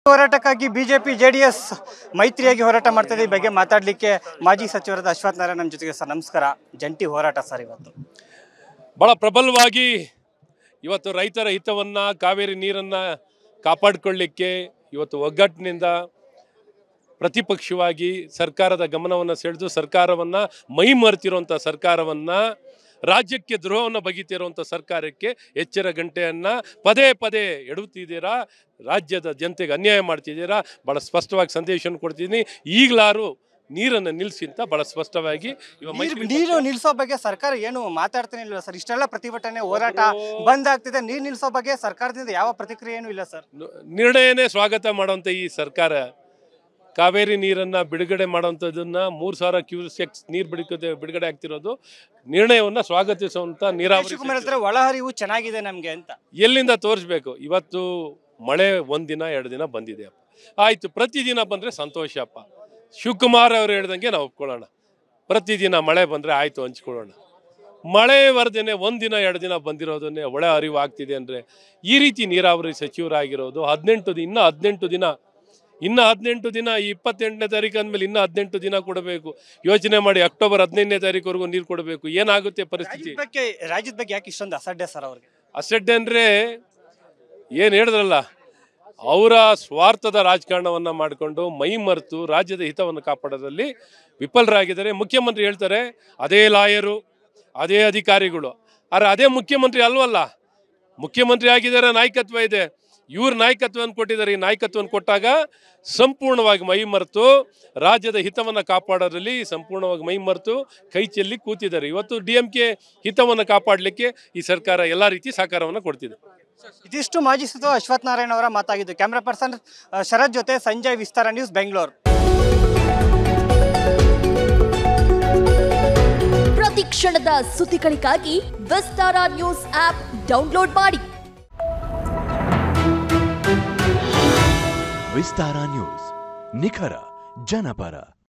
ಹೋರಾಟಕ್ಕಾಗಿ BJP JDS ಮೈತ್ರಿಯಾಗಿ ಹೋರಾಟ ಮಾಡ್ತಿದೆ ಈ ಬಗ್ಗೆ ಮಾತಾಡಲಿಕ್ಕೆ ಮಾಜಿ ಸಚಿವರಾದ ಅಶ್ವಥ್ ನಾರಾಯಣ ನಮ್ಮ ಜೊತೆಗೆ ಸರ್ ನಮಸ್ಕಾರ ಜಂಟಿ ಹೋರಾಟ ಸರ್ ಇವತ್ತು ಭಾಳ ಪ್ರಬಲವಾಗಿ ಇವತ್ತು ರೈತರ ಹಿತವನ್ನು ಕಾವೇರಿ ನೀರನ್ನು ಕಾಪಾಡಿಕೊಳ್ಳಿಕ್ಕೆ ಇವತ್ತು ಒಗ್ಗಟ್ಟಿನಿಂದ ಪ್ರತಿಪಕ್ಷವಾಗಿ ಸರ್ಕಾರದ ಗಮನವನ್ನು ಸೆಳೆದು ಸರ್ಕಾರವನ್ನು ಮೈ ಮರೆತಿರುವಂಥ ಸರ್ಕಾರವನ್ನು ರಾಜ್ಯಕ್ಕೆ ದ್ರೋಹವನ್ನು ಬಗೆತಿರುವಂಥ ಸರ್ಕಾರಕ್ಕೆ ಎಚ್ಚರ ಗಂಟೆಯನ್ನು ಪದೇ ಪದೇ ಎಡುತ್ತಿದ್ದೀರಾ ರಾಜ್ಯದ ಜನತೆಗೆ ಅನ್ಯಾಯ ಮಾಡ್ತಿದ್ದೀರಾ ಭಾಳ ಸ್ಪಷ್ಟವಾಗಿ ಸಂದೇಶವನ್ನು ಕೊಡ್ತಿದ್ದೀನಿ ಈಗಲಾರು ನೀರನ್ನು ನಿಲ್ಲಿಸಿ ಅಂತ ಭಾಳ ಸ್ಪಷ್ಟವಾಗಿ ಇವಾಗ ನೀರು ಮೈತ್ರಿ ನೀರು ನಿಲ್ಲಿಸೋ ಬಗ್ಗೆ ಸರ್ಕಾರ ಏನು ಮಾತಾಡ್ತಾನೆ ಇಲ್ಲ ಸರ್ ಇಷ್ಟೆಲ್ಲ ಪ್ರತಿಭಟನೆ ಹೋರಾಟ ಬಂದ್ ಆಗ್ತಿದೆ ನೀರು ನಿಲ್ಲಿಸೋ ಬಗ್ಗೆ ಸರ್ಕಾರದಿಂದ ಯಾವ ಪ್ರತಿಕ್ರಿಯೆನೂ ಇಲ್ಲ ಸರ್ ನ- ನಿರ್ಣಯನೇ ಸ್ವಾಗತ ಮಾಡುವಂಥ ಈ ಸರ್ಕಾರ ಕಾವೇರಿ ನೀರನ್ನು ಬಿಡುಗಡೆ ಮಾಡುವಂಥದ್ದನ್ನ ಮೂರು ಸಾವಿರ ಕ್ಯೂಸೆಕ್ಸ್ ನೀರು ಬಿಡುಗಡೆ ಬಿಡುಗಡೆ ಆಗ್ತಿರೋದು ನಿರ್ಣಯವನ್ನು ಸ್ವಾಗತಿಸುವಂಥ ನೀರಾವರಿ ಶಿವಕುಮಾರ್ ಸಚಿವರು. ಹೇಳ್ತಾರೆ ಒಳಹರಿವು ಚೆನ್ನಾಗಿದೆ ನಮ್ಗೆ ಅಂತ ಎಲ್ಲಿಂದ ತೋರಿಸ್ಬೇಕು ಇವತ್ತು ಮಳೆ ಒಂದಿನ ಎರಡು ದಿನ ಬಂದಿದೆ ಅಪ್ಪ ಆಯಿತು ಪ್ರತಿದಿನ ಬಂದರೆ ಸಂತೋಷ ಅಪ್ಪ ಶಿವಕುಮಾರ್ ಅವರು ಹೇಳ್ದಂಗೆ ನಾವು ಒಪ್ಕೊಳ್ಳೋಣ ಪ್ರತಿದಿನ ಮಳೆ ಬಂದರೆ ಆಯಿತು ಹಂಚ್ಕೊಳ್ಳೋಣ ಮಳೆ ವರದಿನೇ ಒಂದಿನ ಎರಡು ದಿನ ಬಂದಿರೋದನ್ನೇ ಒಳ ಅರಿವು ಆಗ್ತಿದೆ ಅಂದರೆ ಈ ರೀತಿ ನೀರಾವರಿ ಸಚಿವರಾಗಿರೋದು ಹದಿನೆಂಟು ದಿನ ಇನ್ನೂ ಹದಿನೆಂಟು ದಿನ ಇನ್ನು ಹದಿನೆಂಟು ದಿನ ಈ ಇಪ್ಪತ್ತೆಂಟನೇ ತಾರೀಕು ಅಂದಮೇಲೆ ಇನ್ನೂ ಹದಿನೆಂಟು ದಿನ ಕೊಡಬೇಕು ಯೋಚನೆ ಮಾಡಿ ಅಕ್ಟೋಬರ್ ಹದಿನೈದನೇ ತಾರೀಕುವರೆಗೂ ನೀರು ಕೊಡಬೇಕು ಏನಾಗುತ್ತೆ ಪರಿಸ್ಥಿತಿ ರಾಜ್ಯದ ಬಗ್ಗೆ ರಾಜ್ಯದ ಬಗ್ಗೆ ಯಾಕೆ ಇಷ್ಟೊಂದು ಅಸಡ್ಡೆ ಸರ್ ಅವ್ರಿಗೆ ಅಸಡ್ಡೆ ಅಂದರೆ ಏನು ಹೇಳಿದ್ರಲ್ಲ ಅವರ ಸ್ವಾರ್ಥದ ರಾಜಕಾರಣವನ್ನು ಮಾಡಿಕೊಂಡು ಮೈ ಮರೆತು ರಾಜ್ಯದ ಹಿತವನ್ನು ಕಾಪಾಡೋದ್ರಲ್ಲಿ ವಿಫಲರಾಗಿದ್ದಾರೆ ಮುಖ್ಯಮಂತ್ರಿ ಹೇಳ್ತಾರೆ ಅದೇ ಲಾಯರು ಅದೇ ಅಧಿಕಾರಿಗಳು ಆದರೆ ಅದೇ ಮುಖ್ಯಮಂತ್ರಿ ಅಲ್ವಲ್ಲ ಮುಖ್ಯಮಂತ್ರಿ ಆಗಿದ್ದಾರೆ ನಾಯಕತ್ವ ಇದೆ ಇವ್ರ ನಾಯಕತ್ವವನ್ನು ಕೊಟ್ಟಿದ್ದಾರೆ ಈ ನಾಯಕತ್ವವನ್ನು ಕೊಟ್ಟಾಗ ಸಂಪೂರ್ಣವಾಗಿ ಮೈ ಮರೆತು ರಾಜ್ಯದ ಹಿತವನ್ನು ಕಾಪಾಡೋದ್ರಲ್ಲಿ ಸಂಪೂರ್ಣವಾಗಿ ಮೈ ಮರೆತು ಕೈ ಚೆಲ್ಲಿ ಕೂತಿದ್ದಾರೆ ಇವತ್ತು ಡಿ ಎಂ ಕೆ ಹಿತವನ್ನು ಕಾಪಾಡಲಿಕ್ಕೆ ಈ ಸರ್ಕಾರ ಎಲ್ಲ ರೀತಿ ಸಹಕಾರವನ್ನು ಕೊಡ್ತಿದೆ ಇದಿಷ್ಟು ಮಾಜಿ ಸಚಿವ ಅಶ್ವಥ್ ನಾರಾಯಣ ಅವರ ಮಾತಾಗಿದ್ದು ಕ್ಯಾಮ್ರಾ ಪರ್ಸನ್ ಆ, ಶರತ್ ಜೊತೆ ಸಂಜಯ್ ವಿಸ್ತಾರ ನ್ಯೂಸ್ ಬೆಂಗಳೂರು ಪ್ರತಿ ಕ್ಷಣದ ಸುದ್ದಿಗಳಿಗಾಗಿ ವಿಸ್ತಾರ ನ್ಯೂಸ್ ಆಪ್ ಡೌನ್ಲೋಡ್ ಮಾಡಿ ವಿಸ್ತಾರ ನ್ಯೂಸ್ ನಿಖರ ಜನಪರ